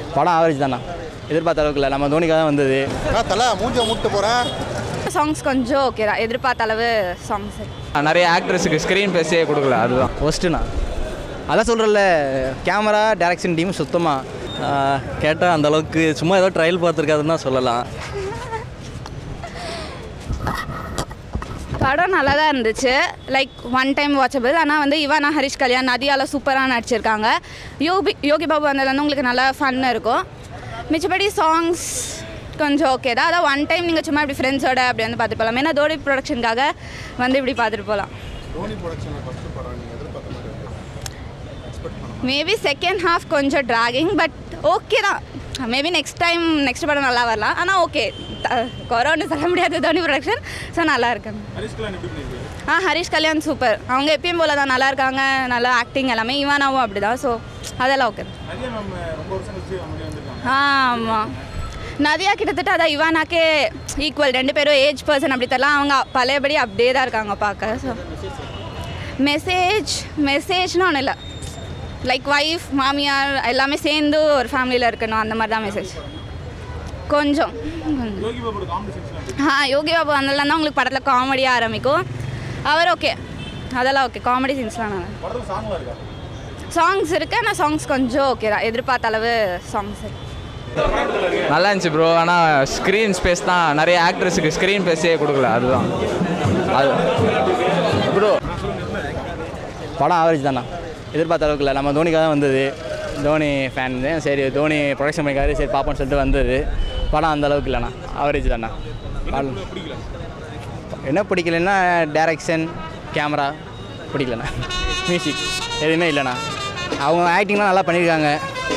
படம் ஆவரேஜ் தானா எதிர்பார்த்த அளவுக்கு இல்லை நம்ம தோனிக்காக தான் வந்தது நான் தலை மூஞ்ச மூட்டு போகிறேன் சாங்ஸ் கொஞ்சம் ஓகே தான் எதிர்பார்த்த அளவு சாங்ஸ் நிறைய ஆக்ட்ரஸுக்கு ஸ்க்ரீன் பேஸே கொடுக்கல அதுதான் ஃபஸ்ட்டுண்ணா அதான் சொல்கிறல கேமரா டைரக்ஷன் டீம் சுத்தமாக கேட்டால் அந்த அளவுக்கு சும்மா ஏதோ ட்ரையல் பார்த்துருக்காதுன்னு தான் சொல்லலாம் படம் நல்லா தான் இருந்துச்சு லைக் ஒன் டைம் வாட்சபிள் ஆனால் வந்து இவானா ஹரிஷ் கல்யாண் நதியால சூப்பராக நடிச்சிருக்காங்க யோகி யோகி பாபு வந்ததுலேருந்து உங்களுக்கு நல்லா ஃபன் இருக்கும் மிச்சபடி சாங்ஸ் கொஞ்சம் ஓகே தான் அதான் ஒன் டைம் நீங்கள் சும்மா இப்படி ஃப்ரெண்ட்ஸோட அப்படி வந்து பார்த்துட்டு போகலாம் ஏன்னா தோனி ப்ரொடக்ஷனுக்காக வந்து இப்படி பார்த்துட்டு போகலாம் தோனி ப்ரொடக்ஷனில் ஃபஸ்ட்டு படம் நீங்கள் எதிர்பார்த்த மாதிரி இருக்கு மேபி செகண்ட் ஹாஃப் கொஞ்சம் ட்ராகிங் பட் ஓகே தான் மேபி நெக்ஸ்ட் டைம் நெக்ஸ்ட் படம் நல்லா வரலாம் ஆனால் ஓகே கொரோன்னு சொல்ல முடியாது தோனி ப்ரொடக்ஷன் ஸோ நல்லா இருக்கு ஆ ஹரிஷ் கல்யாண் சூப்பர் அவங்க எப்பயும் போல தான் நல்லா இருக்காங்க நல்லா ஆக்டிங் எல்லாமே இவானாவும் அப்படி தான் ஸோ அதெல்லாம் ஓகே ஆ ஆமாம் நதியா கிட்டத்தட்ட அதான் இவானாக்கே ஈக்குவல் ரெண்டு பேரும் ஏஜ் பர்சன் அப்படி தரலாம் அவங்க பழையபடி அப்படியே தான் இருக்காங்க பார்க்க ஸோ மெசேஜ் மெசேஜ்னு ஒன்றும் இல்லை லைக் ஒய்ஃப் மாமியார் எல்லாமே சேர்ந்து ஒரு ஃபேமிலியில் இருக்கணும் அந்த மாதிரி தான் மெசேஜ் கொஞ்சம் ஆ யோகி பாபு வந்ததுலாம் தான் உங்களுக்கு படத்தில் காமெடியாக ஆரம்பிக்கும் அவர் ஓகே அதெல்லாம் ஓகே காமெடி சீன்ஸ்லாம் நல்லா சாங்ஸ் இருக்கு ஆனால் சாங்ஸ் கொஞ்சம் ஓகே தான் எதிர்பார்த்த அளவு சாங்ஸ் இருக்கு நல்லா இருந்துச்சு ப்ரோ ஆனால் ஸ்க்ரீன் ஸ்பேஸ் தான் நிறைய ஆக்ட்ரஸுக்கு ஸ்க்ரீன் பேஸே கொடுக்கல அதுதான் அது ப்ரோ படம் ஆவரேஜ் தானா எதிர்பார்த்த அளவுக்கு இல்லை நம்ம தோனிக்காக தான் வந்தது தோனி ஃபேன் தான் சரி தோனி ப்ரொடக்ஷன் பண்ணிக்காரு சரி பார்ப்போம்னு சொல்லிட்டு வந்தது படம் அந்த அளவுக்கு இல்லைண்ணா ஆவரேஜ் தாண்ணா படம் என்ன பிடிக்கலன்னா டைரக்ஷன் கேமரா பிடிக்கலண்ணா மியூசிக் எதுவுமே இல்லைண்ணா அவங்க ஆக்டிங்லாம் நல்லா பண்ணியிருக்காங்க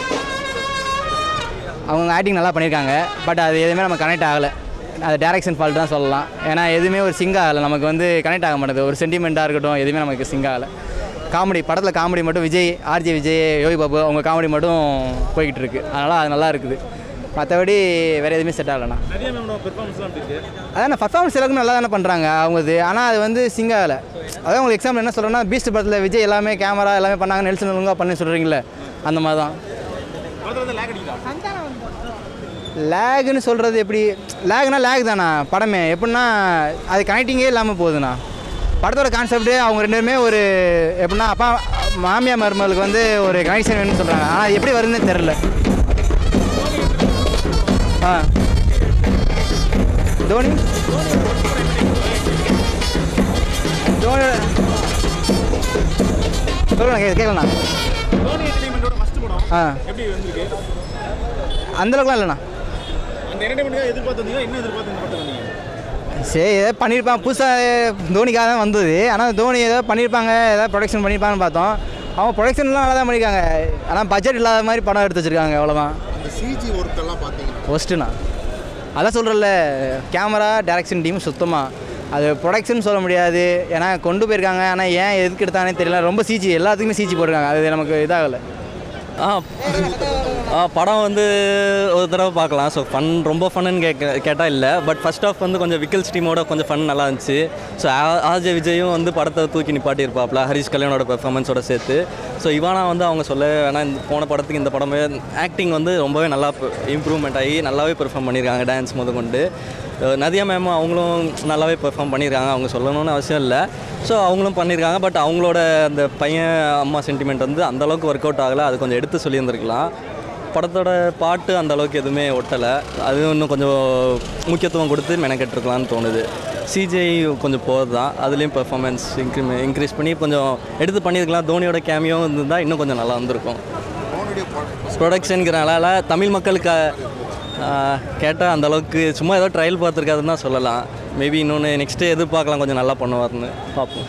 அவங்க ஆக்டிங் நல்லா பண்ணியிருக்காங்க பட் அது எதுவுமே நம்ம கனெக்ட் ஆகலை அது டேரக்ஷன் ஃபால்ட் தான் சொல்லலாம் ஏன்னா எதுவுமே ஒரு சிங்க் ஆகலை நமக்கு வந்து கனெக்ட் ஆக மாட்டேது ஒரு சென்டிமெண்ட்டாக இருக்கட்டும் எதுவுமே நமக்கு சிங்க் ஆகலை காமெடி படத்தில் காமெடி மட்டும் விஜய் ஆர்ஜே விஜய் யோகி பாபு அவங்க காமெடி மட்டும் போய்கிட்டு இருக்கு அதனால் அது நல்லா இருக்குது மற்றபடி வேறு எதுவுமே செட் ஆகலைண்ணா அதான் பர்ஃபார்மன்ஸ் எல்லாருக்கும் நல்லா தானே பண்ணுறாங்க அவங்க இது ஆனால் அது வந்து சிங்க் ஆகலை அதான் உங்களுக்கு எக்ஸாம்பிள் என்ன சொல்கிறேன்னா பீஸ்ட் படத்தில் விஜய் எல்லாமே கேமரா எல்லாமே பண்ணாங்க நெல்சன் ஒழுங்காக பண்ணி சொல்கிறீங்களே அந்த மாதிரி தான் லேகுன்னு சொல்கிறது எப்படி லேக்னா லேக் தானா படமே எப்படின்னா அது கனெக்டிங்கே இல்லாமல் போகுதுண்ணா படத்தோட கான்செப்ட்டு அவங்க ரெண்டு பேருமே ஒரு எப்படின்னா அப்பா மாமியார் மருமகளுக்கு வந்து ஒரு கனெக்ஷன் வேணும்னு சொல்கிறாங்க ஆனால் அது எப்படி வருதுன்னு தெரில ஆ தோனி தோனி சொல்லுண்ணா கே கேட்கலண்ணா ஆ அந்தளவுக்குலாம் இல்லைண்ணா சரி ஏதோ பண்ணியிருப்பான் புதுசாக தோனிக்காக தான் வந்தது ஆனால் தோனி ஏதோ பண்ணியிருப்பாங்க ஏதாவது ப்ரொடக்ஷன் பண்ணியிருப்பாங்கன்னு பார்த்தோம் அவங்க ப்ரொடக்ஷன்லாம் நல்லா தான் பண்ணியிருக்காங்க ஆனால் பட்ஜெட் இல்லாத மாதிரி படம் எடுத்து வச்சுருக்காங்க அவ்வளோதான் அந்த சிஜி ஒர்க் எல்லாம் பார்த்தீங்கன்னா ஃபஸ்ட்டுண்ணா அதான் சொல்கிறல்ல கேமரா டைரக்ஷன் டீம் சுத்தமாக அது ப்ரொடக்ஷன் சொல்ல முடியாது ஏன்னா கொண்டு போயிருக்காங்க ஆனால் ஏன் எதுக்கு எடுத்தானே தெரியல ரொம்ப சிஜி எல்லாத்துக்குமே சிஜி போட்டிருக்காங்க அது நமக்கு இதாகலை ஆ ஆ படம் வந்து ஒரு தடவை பார்க்கலாம் ஸோ ஃபன் ரொம்ப ஃபன்னு கேட்க கேட்டால் இல்லை பட் ஃபர்ஸ்ட் ஆஃப் வந்து கொஞ்சம் விக்கல்ஸ் டீமோட கொஞ்சம் ஃபன் நல்லா இருந்துச்சு ஸோ ஆர்ஜே விஜயும் வந்து படத்தை தூக்கி நிப்பாட்டியிருப்பாப்ல ஹரிஷ் கல்யாணோட பெர்ஃபார்மன்ஸோட சேர்த்து ஸோ இவானா வந்து அவங்க சொல்ல வேணா இந்த போன படத்துக்கு இந்த படமே ஆக்டிங் வந்து ரொம்பவே நல்லா இம்ப்ரூவ்மெண்ட் ஆகி நல்லாவே பெர்ஃபார்ம் பண்ணியிருக்காங்க டான்ஸ் முத கொண்டு அஹ் நதியா மேம் அவங்களும் நல்லாவே பெர்ஃபார்ம் பண்ணியிருக்காங்க அவங்க சொல்லணும்னு அவசியம் இல்லை ஸோ அவங்களும் பண்ணியிருக்காங்க பட் அவங்களோட அந்த பையன் அம்மா சென்டிமெண்ட் வந்து அந்த அளவுக்கு ஒர்க் அவுட் ஆகலை அது கொஞ்சம் எடுத்து சொல்லியிருந்திருக்கலாம் படத்தோட பாட்டு அந்த அளவுக்கு எதுவுமே ஒட்டலை அது இன்னும் கொஞ்சம் முக்கியத்துவம் கொடுத்து மெனக்கெட்டுருக்கலாம்னு தோணுது சிஜிஐ கொஞ்சம் போகிறது தான் அதுலேயும் பெர்ஃபார்மன்ஸ் இன்க்ரிமே இன்க்ரீஸ் பண்ணி கொஞ்சம் எடுத்து பண்ணியிருக்கலாம் தோனியோட கேமியும் இருந்திருந்தால் இன்னும் கொஞ்சம் நல்லா வந்திருக்கும் தோனியுடைய ப்ரொடக்ஷனுங்கிறனால தமிழ் மக்களுக்கு கேட்டால் அந்த அளவுக்கு சும்மா ஏதோ ட்ரையல் பார்த்துருக்காதுன்னு தான் சொல்லலாம் மேபி இன்னொன்று நெக்ஸ்ட்டு எதிர்பார்க்கலாம் கொஞ்சம் நல்லா பண்ணுவார்னு பார்ப்போம்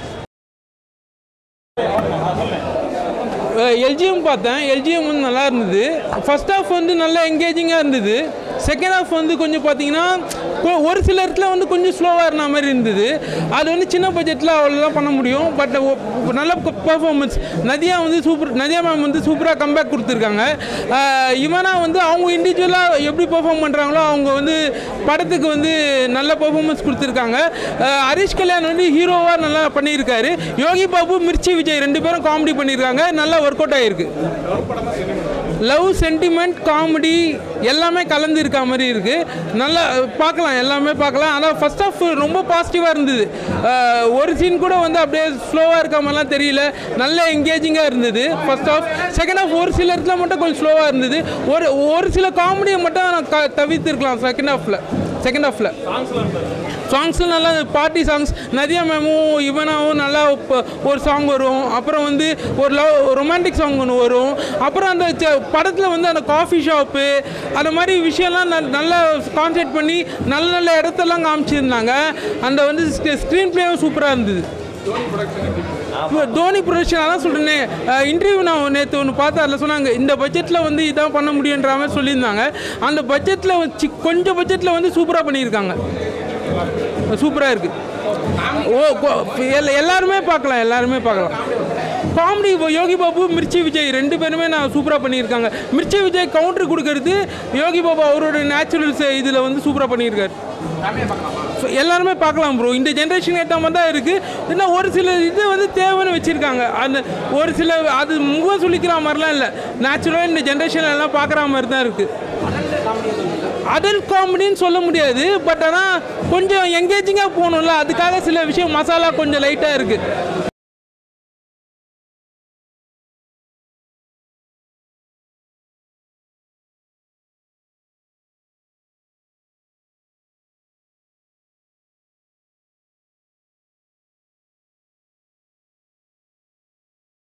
எல்ஜிஎம் பார்த்தேன் எல்ஜிஎம் வந்து நல்லா இருந்தது ஃபர்ஸ்ட் ஹாஃப் வந்து நல்லா என்கேஜிங்காக இருந்தது செகண்ட் ஹாஃப் வந்து கொஞ்சம் பார்த்தீங்கன்னா கொ- ஒரு சில இடத்துல வந்து கொஞ்சம் ஸ்லோவாக இருந்த மாதிரி இருந்தது அது வந்து சின்ன பட்ஜெட்டில் அவ்வளோதான் பண்ண முடியும் பட் நல்ல பர்ஃபார்மன்ஸ் நதியா வந்து சூப்பர் நதியா மேம் வந்து சூப்பராக கம்பேக் கொடுத்துருக்காங்க ஆஹ் இவனா வந்து அவங்க இண்டிவிஜுவலாக எப்படி பெர்ஃபார்ம் பண்ணுறாங்களோ அவங்க வந்து படத்துக்கு வந்து நல்ல பெர்ஃபார்மன்ஸ் கொடுத்துருக்காங்க ஆஹ் ஹரிஷ் கல்யாண் வந்து ஹீரோவாக நல்லா பண்ணியிருக்காரு யோகி பாபு மிர்ச்சி விஜய் ரெண்டு பேரும் காமெடி பண்ணியிருக்காங்க நல்லா ஒர்க் அவுட் ஆகிருக்கு லவ் சென்டிமெண்ட் காமெடி எல்லாமே கலந்து இருக்க மாதிரி இருக்குது நல்லா பார்க்கலாம் எல்லாமே பார்க்கலாம் ஆனால் ஃபர்ஸ்ட் ஆஃப் ரொம்ப பாசிட்டிவாக இருந்தது அஹ், ஒரு சீன் கூட வந்து அப்படியே ஸ்லோவாக இருக்க மாதிரிலாம் தெரியல நல்ல எங்கேஜிங்காக இருந்தது ஃபர்ஸ்ட் ஆஃப் செகண்ட் ஆஃப் ஒரு சில இடத்துல மட்டும் கொஞ்சம் ஸ்லோவாக இருந்தது ஒரு ஒரு சில காமெடியை மட்டும் நான் க தவிர்த்திருக்கலாம் செகண்ட் ஹாஃபில் செகண்ட் ஹாஃபில் சாங்ஸ்லாம் நல்லா பார்ட்டி சாங்ஸ் நதியா மேமும் இவனாவும் நல்லா ப- ஒரு சாங் வரும் அப்புறம் வந்து ஒரு லவ் ரொமான்டிக் சாங் ஒன்று வரும் அப்புறம் அந்த படத்தில் வந்து அந்த காஃபி ஷாப்பு அந்த மாதிரி விஷயம்லாம் ந- நல்லா கான்சென்ட்ரேட் பண்ணி நல்ல நல்ல இடத்தெல்லாம் காமிச்சிருந்தாங்க அந்த வந்து ஸ்க்ரீன் பிளேவும் சூப்பராக இருந்தது இப்போ தோனி ப்ரொடக்ஷன் அதான் சொல்கிறேனே இன்டர்வியூ நான் நேற்று ஒன்று பார்த்தேன் அதில் சொன்னாங்க இந்த பட்ஜெட்டில் வந்து இதான் பண்ண முடியுன்ற மாதிரி சொல்லியிருந்தாங்க அந்த பட்ஜெட்டில் வச்சு கொஞ்சம் பட்ஜெட்டில் வந்து சூப்பராக பண்ணியிருக்காங்க சூப்பராக இருக்குது ஓ கொ- எல்லா- எல்லாருமே பார்க்கலாம் எல்லாருமே பார்க்கலாம் காமெடி யோகி பாபு மிர்ச்சி விஜய் ரெண்டு பேருமே நான் சூப்பராக பண்ணியிருக்காங்க மிர்ச்சி விஜய் கவுண்டர் கொடுக்கறது யோகி பாபு அவரோட நேச்சுரல்ஸ் இதில் வந்து சூப்பராக பண்ணியிருக்காரு So, எல்லாருமே பார்க்கலாம் ப்ரோ இந்த ஜென்ரேஷன் ஏற்ற மாதிரி தான் இருக்குது இன்னும் ஒரு சில இது வந்து தேவைன்னு வச்சுருக்காங்க அந்த ஒரு சில அது முகம் சொல்லிக்கிற மாதிரிலாம் இல்லை நேச்சுரலாக இந்த ஜென்ரேஷன் எல்லாம் பார்க்குற மாதிரி தான் இருக்குது அடல்ட் காமெடின்னு சொல்ல முடியாது பட் ஆனால் கொஞ்சம் எங்கேஜிங்காக போகணும்ல அதுக்காக சில விஷயம் மசாலா கொஞ்சம் லைட்டாக இருக்குது